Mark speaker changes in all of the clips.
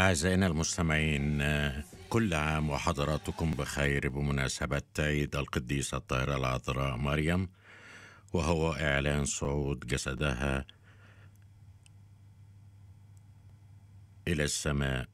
Speaker 1: أعزائنا المستمعين كل عام وحضراتكم بخير بمناسبة عيد القديسة الطاهرة العذراء مريم وهو إعلان صعود جسدها إلى السماء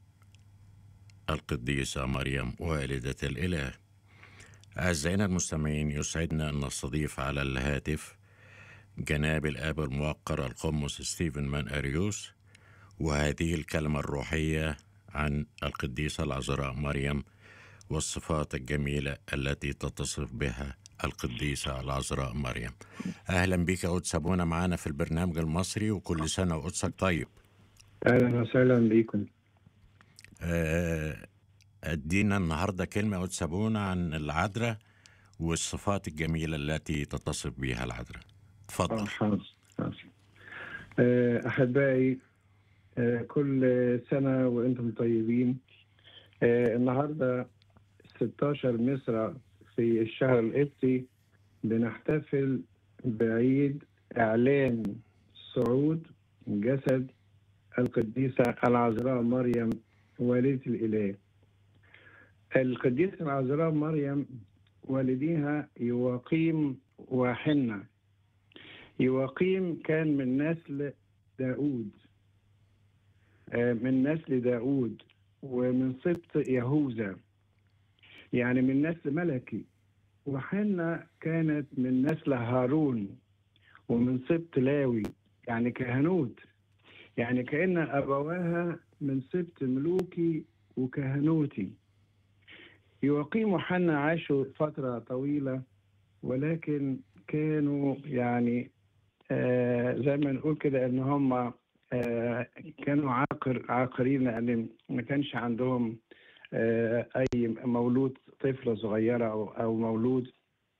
Speaker 1: القديسة مريم والدة الإله أعزائنا المستمعين يسعدنا أن نستضيف على الهاتف جناب الآب الموقر القمص ستيفن مان أريوس وهذه الكلمة الروحية عن القديسة العذراء مريم والصفات الجميلة التي تتصف بها القديسة العذراء مريم أهلا بك قدس أبونا معنا في البرنامج المصري وكل سنة وقدسك طيب
Speaker 2: اهلا وسهلا بكم
Speaker 1: آه، أدينا النهاردة كلمة قدس أبونا عن العذراء والصفات الجميلة التي تتصف بها العذراء تفضل
Speaker 2: حاضر حاضر. آه، احبائي آه، كل سنه وانتم طيبين آه، النهارده 16 مصر في الشهر القبطي بنحتفل بعيد اعلان صعود جسد القديسه العذراء مريم والده الاله القديسه العذراء مريم والديها يواقيم وحنة يواقيم كان من نسل داود آه، من نسل داود ومن سبط يهوذا يعني من نسل ملكي وحنة كانت من نسل هارون ومن سبط لاوي يعني كهنوت يعني كأن أبواها من سبط ملوكي وكهنوتي يواقيم وحنا عاشوا فترة طويلة ولكن كانوا يعني آه زي ما نقول كده ان هم آه كانوا عاقر عاقرين لان ما كانش عندهم آه اي مولود طفلة صغيرة او او مولود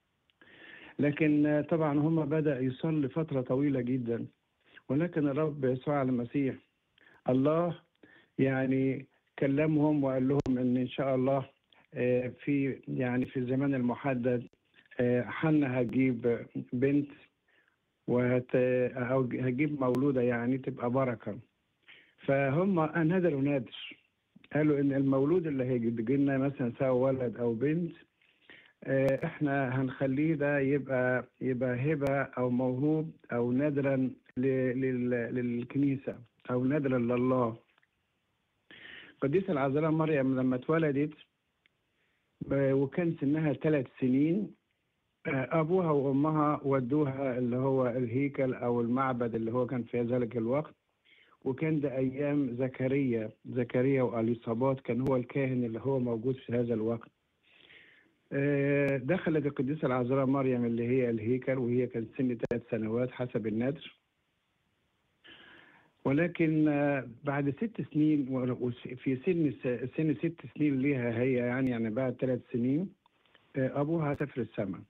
Speaker 2: لكن آه طبعا هم بدأ يصلي فترة طويلة جدا ولكن الرب يسوع المسيح الله يعني كلمهم وقال لهم ان ان شاء الله آه، في يعني في الزمان المحدد آه، حنا هتجيب بنت وهت أو هتجيب مولودة يعني تبقى بركة فهم نادروا نادر قالوا ان المولود اللي هيجي لنا مثلا سواء ولد او بنت آه، احنا هنخليه ده يبقى يبقى هبة او موهوب او نادرا ل- لل- للكنيسة او نادرا لله القديسة العذراء مريم لما اتولدت آه، وكان سنها ثلاث سنين آه، أبوها وأمها ودوها اللي هو الهيكل أو المعبد اللي هو كان في ذلك الوقت وكان ده أيام زكريا زكريا وأليصابات كان هو الكاهن اللي هو موجود في هذا الوقت آه، دخلت القديسة العذراء مريم اللي هي الهيكل وهي كانت سن ثلاث سنوات حسب النذر ولكن آه، بعد ست سنين و- وس- في سن س- سن ست سنين ليها هي يعني يعني بعد ثلاث سنين آه، أبوها سافر السماء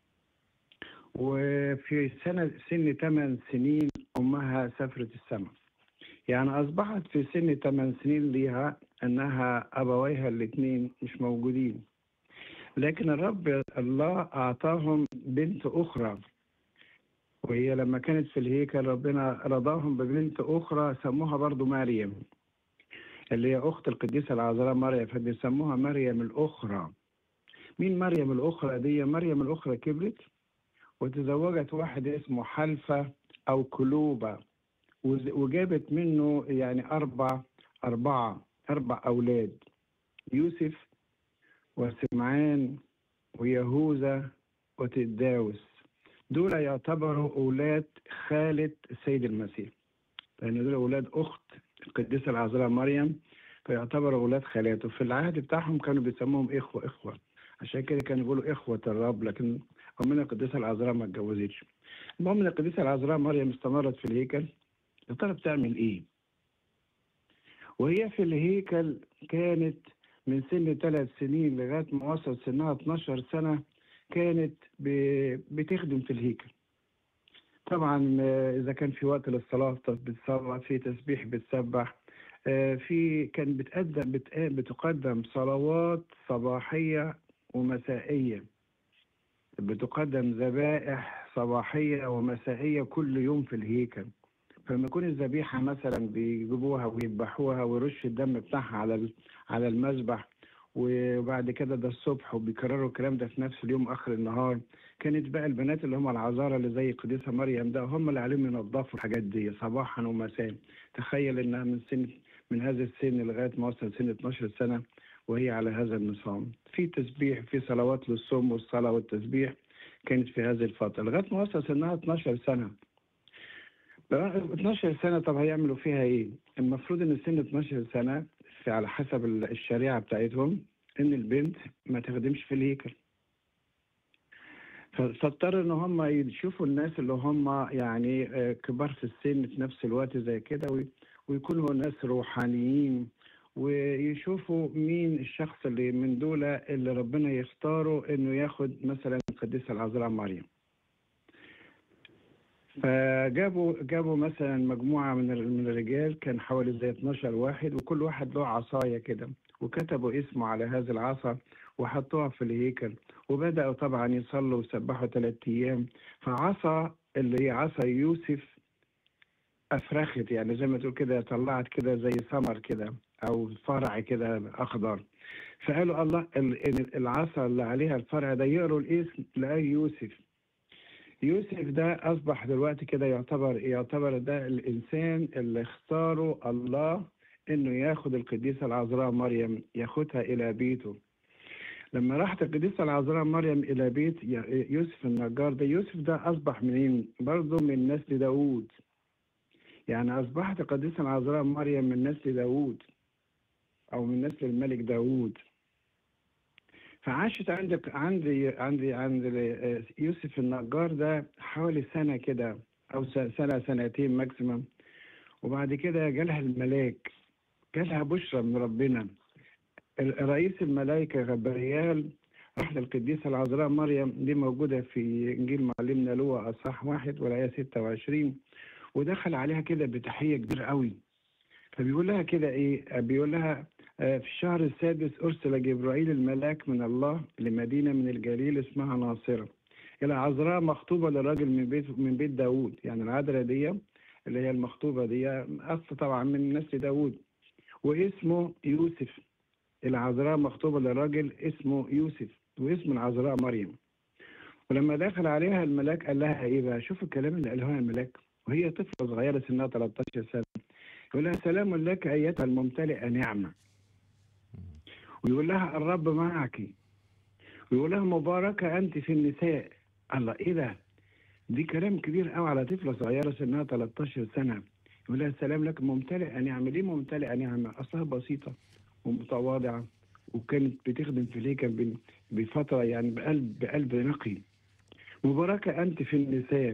Speaker 2: وفي سنة سن ثمان سنين أمها سافرت السماء يعني أصبحت في سن ثمان سنين ليها أنها أبويها الاثنين مش موجودين لكن الرب الله أعطاهم بنت أخرى وهي لما كانت في الهيكل ربنا رضاهم ببنت أخرى سموها برضو مريم اللي هي أخت القديسة العذراء مريم فبيسموها مريم الأخرى مين مريم الأخرى دي مريم الأخرى كبرت وتزوجت واحد اسمه حلفة أو كلوبة وز- وجابت منه يعني أربع أربعة أربع أولاد يوسف وسمعان ويهوذا وتداوس دول يعتبروا أولاد خالة السيد المسيح لأن دول أولاد أخت القديسة العذراء مريم فيعتبروا أولاد خالاته في العهد بتاعهم كانوا بيسموهم إخوة إخوة عشان كده كانوا بيقولوا إخوة الرب لكن أمنا القديسة العذراء ما اتجوزتش المهم إن القديسة العذراء مريم استمرت في الهيكل يا ترى بتعمل إيه؟ وهي في الهيكل كانت من سن ثلاث سنين لغاية ما وصل سنها 12 سنة كانت ب- بتخدم في الهيكل طبعا آه، إذا كان في وقت للصلاة بتصلي في تسبيح بتسبح آه، في كان بتقدم بت- بتقدم صلوات صباحية ومسائية بتقدم ذبائح صباحية ومسائية كل يوم في الهيكل فلما يكون الذبيحه مثلا بيجيبوها ويذبحوها ويرش الدم بتاعها على ال- على المذبح وبعد كده ده الصبح وبيكرروا الكلام ده في نفس اليوم اخر النهار كانت بقى البنات اللي هم العذارى اللي زي القديسه مريم ده هم اللي عليهم ينظفوا الحاجات دي صباحا ومساء تخيل انها من سن من هذا السن لغايه ما وصل سن 12 سنه وهي على هذا النظام في تسبيح في صلوات للصوم والصلاه والتسبيح كانت في هذه الفتره لغايه ما وصل سنها 12 سنه بقى 12 سنه طب هيعملوا فيها ايه؟ المفروض ان سن 12 سنه في على حسب الشريعه بتاعتهم ان البنت ما تخدمش في الهيكل ف- فاضطر ان هم يشوفوا الناس اللي هم يعني آه، كبار في السن في نفس الوقت زي كده وي- ويكونوا ناس روحانيين ويشوفوا مين الشخص اللي من دول اللي ربنا يختاره انه ياخد مثلا القديسه العذراء مريم فجابوا جابوا مثلا مجموعه من ال- من الرجال كان حوالي زي 12 واحد وكل واحد له عصايه كده وكتبوا اسمه على هذه العصا وحطوها في الهيكل وبدأوا طبعا يصلوا ويسبحوا ثلاث أيام فعصا اللي هي عصا يوسف أفرخت يعني زي ما تقول كده طلعت كده زي ثمر كده أو فرع كده أخضر فقالوا الله ال- ال- العصا اللي عليها الفرع ده يقروا الاسم لقاه يوسف يوسف ده أصبح دلوقتي كده يعتبر يعتبر ده الإنسان اللي اختاره الله إنه ياخد القديسة العذراء مريم ياخدها إلى بيته لما راحت القديسة العذراء مريم إلى بيت ي- يوسف النجار ده يوسف ده أصبح منين؟ برضه من نسل داوود يعني أصبحت القديسة العذراء مريم من نسل داوود أو من نسل الملك داوود فعاشت عندك عندي عندي عند ال- يوسف النجار ده حوالي سنة كده أو س- سنة سنتين ماكسيمم وبعد كده جالها الملاك جالها بشرى من ربنا ال- رئيس الملائكة غبريال راح للقديسة العذراء مريم دي موجودة في إنجيل معلمنا لوقا أصحاح واحد والآية 26 ودخل عليها كده بتحية كبيرة قوي فبيقول لها كده إيه بيقول لها آه، في الشهر السادس أرسل جبرائيل الملاك من الله لمدينة من الجليل اسمها ناصرة إلى عذراء مخطوبة لراجل من بيت من بيت داوود يعني العذراء دي اللي هي المخطوبة دي أصل طبعا من نسل داوود واسمه يوسف العذراء مخطوبة لراجل اسمه يوسف واسم العذراء مريم ولما دخل عليها الملاك قال لها ايه بقى شوف الكلام اللي قالها الملاك وهي طفلة صغيرة سنها 13 سنة يقول لها سلام لك أيتها الممتلئة نعمة ويقول لها الرب معك ويقول لها مباركة أنت في النساء الله إيه ده دي كلام كبير قوي على طفلة صغيرة سنها 13 سنة يقول لها سلام لك ممتلئة نعمة ليه ممتلئة نعمة أصلها بسيطة ومتواضعة وكانت بتخدم في الهيكل ب- بفترة يعني بقلب بقلب نقي مباركة أنت في النساء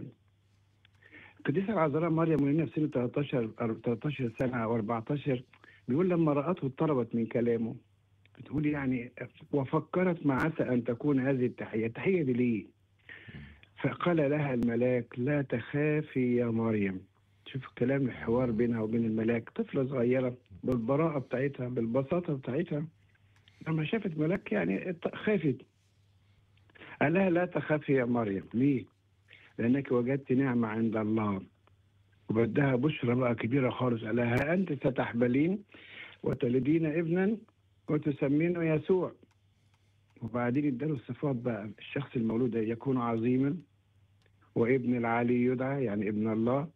Speaker 2: القديسة العذراء مريم وهي في سنة 13 أر- 13 سنة أو 14 بيقول لما رأته اضطربت من كلامه بتقول يعني وفكرت ما عسى أن تكون هذه التحية التحية دي ليه فقال لها الملاك لا تخافي يا مريم شوف الكلام الحوار بينها وبين الملاك طفلة صغيرة بالبراءة بتاعتها بالبساطة بتاعتها لما شافت ملاك يعني ات- خافت قال لها لا تخافي يا مريم ليه؟ لأنك وجدت نعمة عند الله وبدها بشرى بقى كبيرة خالص قال لها ها أنت ستحبلين وتلدين ابنا وتسمينه يسوع وبعدين اداله الصفات بقى الشخص المولود ده يكون عظيما وابن العلي يدعى يعني ابن الله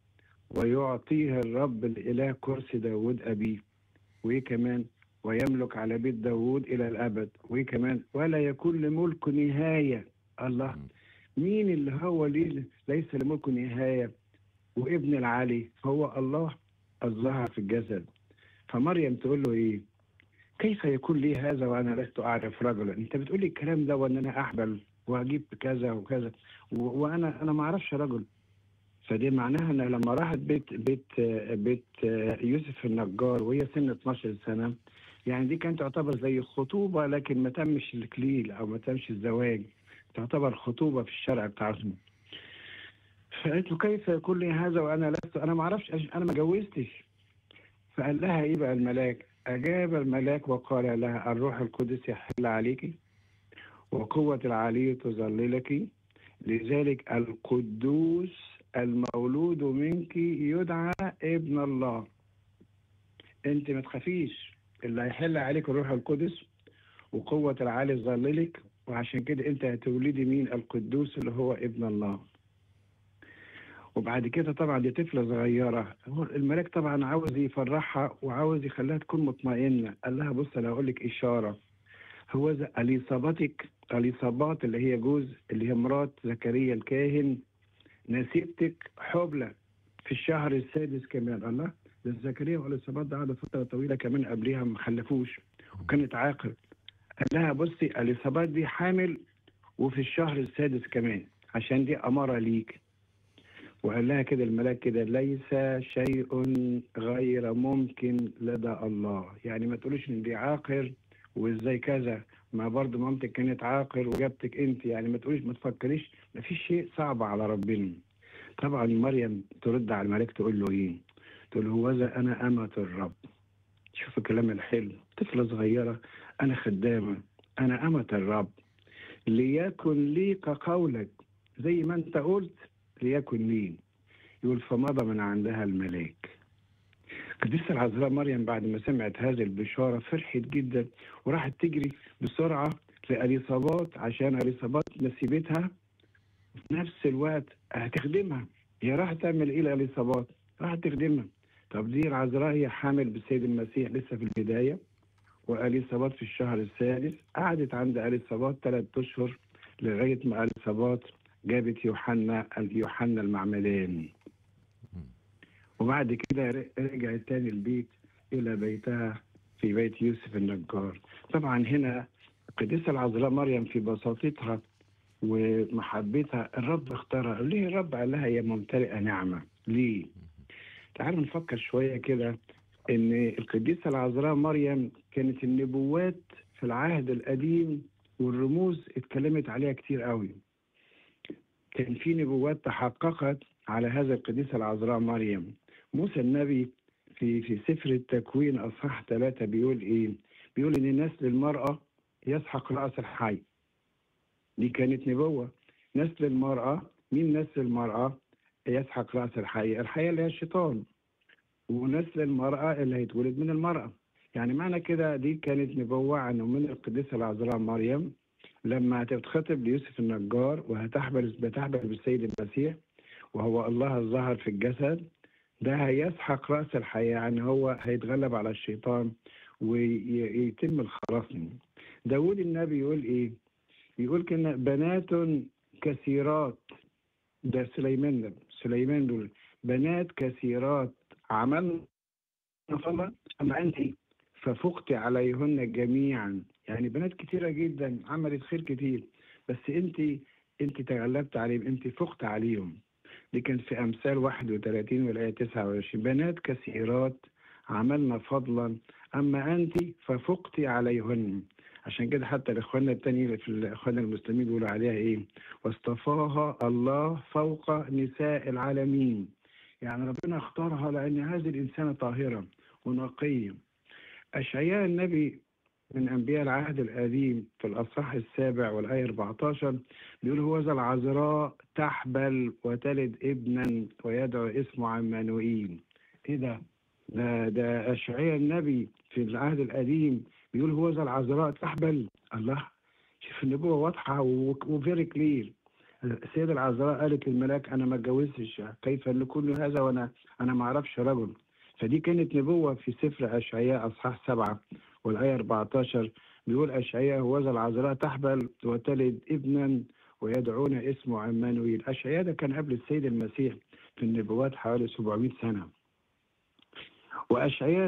Speaker 2: ويعطيه الرب الإله كرسي داود أبيه وإيه كمان ويملك على بيت داود إلى الأبد وإيه كمان ولا يكون لملك نهاية الله مين اللي هو ليه ليس لملك نهاية وابن العلي هو الله الظهر في الجسد فمريم تقول له إيه كيف يكون لي هذا وأنا لست أعرف رجلا أنت بتقول لي الكلام ده وأن أنا أحبل وأجيب كذا وكذا و- وأنا أنا ما أعرفش رجل فدي معناها ان لما راحت بيت بيت بيت يوسف النجار وهي سن 12 سنه يعني دي كانت تعتبر زي خطوبه لكن ما تمش الكليل او ما تمش الزواج تعتبر خطوبه في الشرع بتاعتهم فقالت له كيف يكون لي هذا وانا لست انا ما اعرفش انا ما جوزتش فقال لها ايه بقى الملاك اجاب الملاك وقال لها الروح القدس يحل عليك وقوه العلي تظللك لذلك القدوس المولود منك يدعى ابن الله انت ما تخافيش اللي هيحل عليك الروح القدس وقوة العالي ظللك وعشان كده انت هتولدي مين القدوس اللي هو ابن الله وبعد كده طبعا دي طفلة صغيرة هو الملاك طبعا عاوز يفرحها وعاوز يخليها تكون مطمئنة قال لها بص انا هقول لك اشارة هو ز- اليصابتك اليصابات اللي هي جوز اللي هي مرات زكريا الكاهن نسيبتك حبلى في الشهر السادس كمان الله ده زكريا واليصابات ده قعدوا فترة طويلة كمان قبليها ما خلفوش وكانت عاقل قال لها بصي اليصابات دي حامل وفي الشهر السادس كمان عشان دي أمارة ليك وقال لها كده الملاك كده ليس شيء غير ممكن لدى الله يعني ما تقوليش ان دي عاقر وازاي كذا ما برضه مامتك كانت عاقر وجابتك انت يعني ما تقوليش ما تفكريش ما فيش شيء صعب على ربنا طبعا مريم ترد على الملاك تقول له ايه تقول له هوذا انا امة الرب شوف الكلام الحلو طفلة صغيرة انا خدامة انا امة الرب ليكن لي كقولك زي ما انت قلت ليكن لي يقول فمضى من عندها الملاك قديسة العذراء مريم بعد ما سمعت هذه البشارة فرحت جدا وراحت تجري بسرعة لأليصابات عشان أليصابات نسيبتها في نفس الوقت هتخدمها هي راح تعمل ايه لأليصابات راح تخدمها طب دي العذراء هي حامل بالسيد المسيح لسه في البداية وأليصابات في الشهر السادس قعدت عند أليصابات ثلاث أشهر لغاية ما أليصابات جابت يوحنا يوحنا المعمدان وبعد كده ر- رجعت تاني البيت إلى بيتها في بيت يوسف النجار طبعا هنا القديسة العذراء مريم في بساطتها ومحبتها الرب اختارها ليه الرب قال لها يا ممتلئة نعمة ليه تعالوا نفكر شوية كده ان القديسة العذراء مريم كانت النبوات في العهد القديم والرموز اتكلمت عليها كتير قوي كان في نبوات تحققت على هذا القديسة العذراء مريم موسى النبي في في سفر التكوين اصحاح ثلاثة بيقول ايه بيقول ان نسل المرأة يسحق رأس الحي دي كانت نبوة نسل المرأة مين نسل المرأة يسحق رأس الحي الحية اللي هي الشيطان ونسل المرأة اللي هيتولد من المرأة يعني معنى كده دي كانت نبوة عنه من القديسة العذراء مريم لما هتتخطب ليوسف النجار وهتحبل بتحبل بالسيد المسيح وهو الله الظهر في الجسد ده هيسحق رأس الحياة يعني هو هيتغلب على الشيطان ويتم الخلاص منه داود النبي يقول ايه يقول كده بنات كثيرات ده سليمان ده سليمان دول بنات كثيرات عملنا فما أما أنت ففقت عليهن جميعا يعني بنات كثيرة جدا عملت خير كتير بس أنت أنت تغلبت عليهم أنت فقت عليهم دي كان في أمثال 31 والآية 29 بنات كثيرات عملنا فضلا أما أنت ففقت عليهن عشان كده حتى الإخوان التانيين في الإخوان المسلمين بيقولوا عليها إيه واصطفاها الله فوق نساء العالمين يعني ربنا اختارها لأن هذه الإنسانة طاهرة ونقية أشعياء النبي من أنبياء العهد القديم في الأصحاح السابع والآية 14 بيقول هو ذا العذراء تحبل وتلد ابنا ويدعو اسمه عمانوئيل إيه ده؟ ده ده أشعياء النبي في العهد القديم بيقول هو ذا العذراء تحبل الله شوف النبوة واضحة وفيري كلير السيدة العذراء قالت للملاك أنا ما اتجوزتش كيف لكل هذا وأنا أنا ما أعرفش رجل فدي كانت نبوة في سفر أشعياء أصحاح سبعة والآية 14 بيقول أشعياء هو ذا العذراء تحبل وتلد ابنا ويدعون اسمه عمانويل أشعياء ده كان قبل السيد المسيح في النبوات حوالي 700 سنة وأشعياء